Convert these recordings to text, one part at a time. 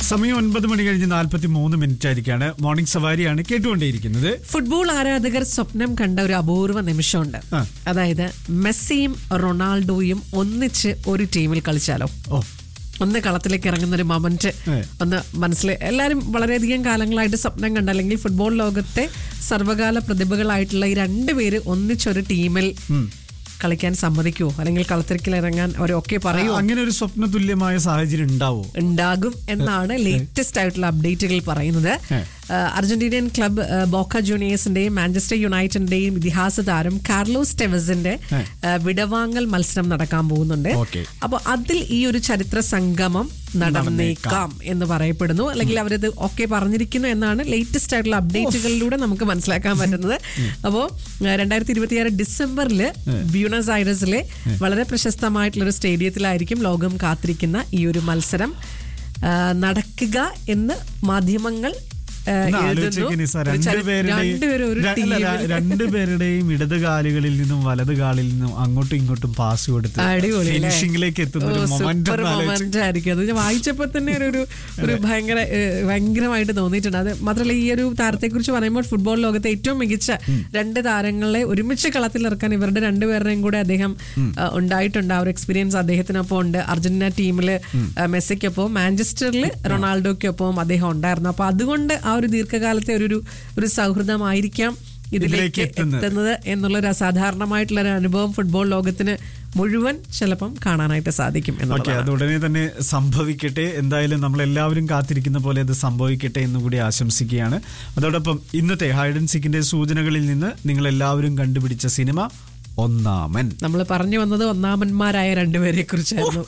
സമയം ഒൻപത് മണി കഴിഞ്ഞ് നാൽപ്പത്തി മൂന്ന് മിനിറ്റ് ആയിരിക്കാണ് മോർണിംഗ് സവാരിയാണ് കേട്ടുകൊണ്ടേയിരിക്കുന്നത് ഫുട്ബോൾ ആരാധകർ സ്വപ്നം കണ്ട ഒരു അപൂർവ നിമിഷമുണ്ട് ആ. അതായത് മെസ്സിയും റൊണാൾഡോയും ഒന്നിച്ച് ഒരു ടീമിൽ കളിച്ചാലോ ഓ ഒന്ന് കളത്തിലേക്ക് ഇറങ്ങുന്ന ഒരു മൊമെന്റ് ഏ. ഒന്ന് മനസ്സിൽ എല്ലാവരും വളരെയധികം കാലങ്ങളായിട്ട് സ്വപ്നം കണ്ട അല്ലെങ്കിൽ ഫുട്ബോൾ ലോകത്തെ സർവകാല പ്രതിഭകളായിട്ടുള്ള ഈ രണ്ടുപേര് ഒന്നിച്ചൊരു ടീമിൽ കളിക്കാൻ സമ്മതിക്കുമോ അല്ലെങ്കിൽ കളത്തിലേക്ക് ഇറങ്ങാൻ അവരൊക്കെ പറയൂ അങ്ങനെ ഒരു സ്വപ്ന തുല്യമായ സാഹചര്യം ഉണ്ടാവോ ഉണ്ടാകും എന്നാണ് ലേറ്റസ്റ്റ് ആയിട്ടുള്ള അപ്ഡേറ്റുകൾ പറയുന്നത് ഏ. ആ, അർജന്റീനിയൻ ക്ലബ് ആ, ബോക്ക ജൂനിയേഴ്സിന്റെയും മാഞ്ചസ്റ്റർ യുണൈറ്റഡിന്റെയും ഇതിഹാസ താരം കാർലോസ് ടെവസിന്റെ ഏ. ആ, വിടവാങ്ങൽ മത്സരം നടക്കാൻ പോകുന്നുണ്ട് ഓക്കേ. അപ്പൊ അതിൽ ഈ ഒരു ചരിത്ര സംഗമം നടന്നേക്കാം എന്ന് പറയപ്പെടുന്നു അല്ലെങ്കിൽ അവരത് ഒക്കെ പറഞ്ഞിരിക്കുന്നു എന്നാണ് ലേറ്റസ്റ്റ് ആയിട്ടുള്ള അപ്ഡേറ്റുകളിലൂടെ നമുക്ക് മനസ്സിലാക്കാൻ പറ്റുന്നത് അപ്പോ രണ്ടായിരത്തി ഇരുപത്തിയാറ് ഡിസംബറിൽ ബ്യൂണസ് ഐറസിലെ വളരെ പ്രശസ്തമായിട്ടുള്ള ഒരു സ്റ്റേഡിയത്തിലായിരിക്കും ലോകം കാത്തിരിക്കുന്ന ഈ ഒരു മത്സരം ആ, നടക്കുക എന്ന് മാധ്യമങ്ങൾ ആ, ഒന്ന് എഴുതുന്നു. ആലോചിക്ക് നിസാ, ഒരു ചരി- രണ്ടുപേരുടെയും രണ്ടുപേരും ഒരു ര- അല്ല, ര- ടീമിൽ. രണ്ടുപേരുടെയും ഇടത് കാലുകളിൽ നിന്നും വലത് കാലിൽ നിന്നും അങ്ങോട്ടും ഇങ്ങോട്ടും പാസ് കൊടുത്ത് അടിപൊളി അല്ലേ? ഫിനിഷിംഗിലേക്ക് എത്തുന്ന ഒരു ഓ, മൊമെന്റ് super moment ആയിരിക്കും അത് ഞാൻ വായിച്ചപ്പോ തന്നെ ഒരു ഒരു ഒരു ഭയങ്കര ഏഹ്, ഭയങ്കരമായിട്ട് തോന്നിയിട്ടുണ്ട് അത് മാത്രമല്ല ഈ ഒരു താരത്തെ കുറിച്ച് പറയുമ്പോൾ ഫുട്ബോൾ ലോകത്തെ ഏറ്റവും മികച്ച രണ്ട് താരങ്ങളെ ഒരുമിച്ച് കളത്തിലിറക്കാൻ ഇവരുടെ രണ്ടുപേരുടെയും കൂടെ അദ്ദേഹം ആ, ഉണ്ടായിട്ടുണ്ട് ആ ഒരു എക്സ്പീരിയൻസ് അദ്ദേഹത്തിനൊപ്പം ഉണ്ട് അർജന്റീന ടീമിൽ മെസ്സിക്കൊപ്പം മാഞ്ചസ്റ്ററിൽ റൊണാൾഡോയ്ക്കൊപ്പം അദ്ദേഹം ഉണ്ടായിരുന്നു അപ്പൊ അതുകൊണ്ട് ആ ഒരു ദീർഘകാലത്തെ ഒരു ഒരു- ഒരു സൗഹൃദമായിരിക്കാം ഇതിലേക്ക് ഇതിലേക്ക് എത്തുന്നത്. എത്തുന്നത് എന്നുള്ള ഒരു അസാധാരണമായിട്ടുള്ള ഒരു അനുഭവം ഫുട്ബോൾ ലോകത്തിന് മുഴുവൻ ചിലപ്പം കാണാനായിട്ട് സാധിക്കും ഓക്കെ എന്നുള്ളതാണ് അത് ഉടനെ തന്നെ സംഭവിക്കട്ടെ എന്തായാലും നമ്മൾ എല്ലാവരും കാത്തിരിക്കുന്ന പോലെ അത് സംഭവിക്കട്ടെ എന്ന് കൂടി ആശംസിക്കുകയാണ് അതോടൊപ്പം ഇന്നത്തെ ഹൈഡൻ സിക്കിന്റെ സൂചനകളിൽ നിന്ന് നിങ്ങൾ എല്ലാവരും കണ്ടുപിടിച്ച സിനിമ ഒന്നാമൻ നമ്മൾ പറഞ്ഞു വന്നത് ഒന്നാമന്മാരായ രണ്ടുപേരെ കുറിച്ചായിരുന്നു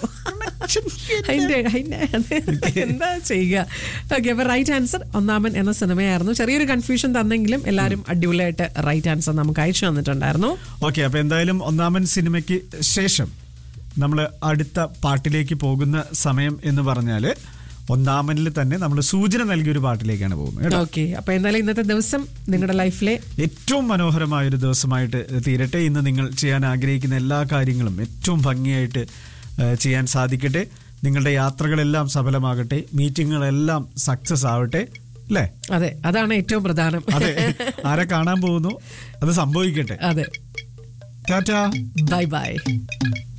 അതിന്റെ അതിന്റെ അത് എന്താ ചെയ്യുക ഓക്കെ അപ്പൊ റൈറ്റ് ആൻസർ ഒന്നാമൻ എന്ന സിനിമയായിരുന്നു ചെറിയൊരു കൺഫ്യൂഷൻ തന്നെങ്കിലും എല്ലാവരും അടിപൊളിയായിട്ട് റൈറ്റ് ആൻസർ നമുക്ക് അയച്ചു തന്നിട്ടുണ്ടായിരുന്നു ഓക്കെ അപ്പൊ എന്തായാലും ഒന്നാമൻ സിനിമയ്ക്ക് ശേഷം നമ്മൾ അടുത്ത പാട്ടിലേക്ക് പോകുന്ന സമയം എന്ന് പറഞ്ഞാല് ഒന്നാമനിൽ തന്നെ നമ്മൾ സൂചന നൽകിയ ഒരു പാട്ടിലേക്കാണ് പോകുന്നത് കേട്ടോ ഓക്കെ അപ്പൊ എന്തായാലും ഇന്നത്തെ ദിവസം നിങ്ങളുടെ ലൈഫിലെ ഏറ്റവും മനോഹരമായ ഒരു ദിവസമായിട്ട് തീരട്ടെ ഇന്ന് നിങ്ങൾ ചെയ്യാൻ ആഗ്രഹിക്കുന്ന എല്ലാ കാര്യങ്ങളും ഏറ്റവും ഭംഗിയായിട്ട് ഏഹ്, ചെയ്യാൻ സാധിക്കട്ടെ നിങ്ങളുടെ യാത്രകളെല്ലാം സഫലമാകട്ടെ മീറ്റിങ്ങുകളെല്ലാം സക്സസ് ആവട്ടെ അല്ലേ അതെ അതാണ് ഏറ്റവും പ്രധാനം അതെ ആരെ കാണാൻ പോകുന്നു അത് സംഭവിക്കട്ടെ അതെ ടാറ്റാ ബൈ ബൈ